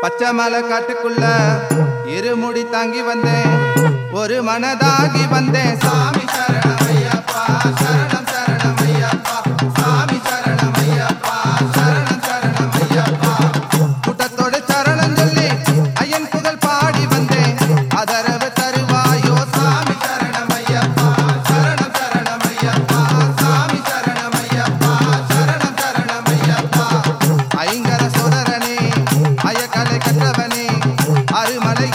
பச்சை மலை காட்டுக்குள்ள இருமுடி தாங்கி வந்தேன் ஒரு மனதாகி வந்தேன் சாமி சரணம் ஐயப்பா சரணம் சரணம் ஐயப்பா சாமி சரணம் ஐயப்பா சரணம் சரணம் ஐயப்பா கூட்டத்தோட சரணம் சொல்லி ஐயன் புகழ் பாடி வந்தேன் அதரவு தருவாயோ சாமி சரணம் ஐயப்பா சரணம் சரணம் ஐயப்பா சாமி சரணம் ஐயப்பா சரணம் சரணம் ஐயப்பா ஐங்கர சோதரனே அயக்கலை கற்றவனே அருமலை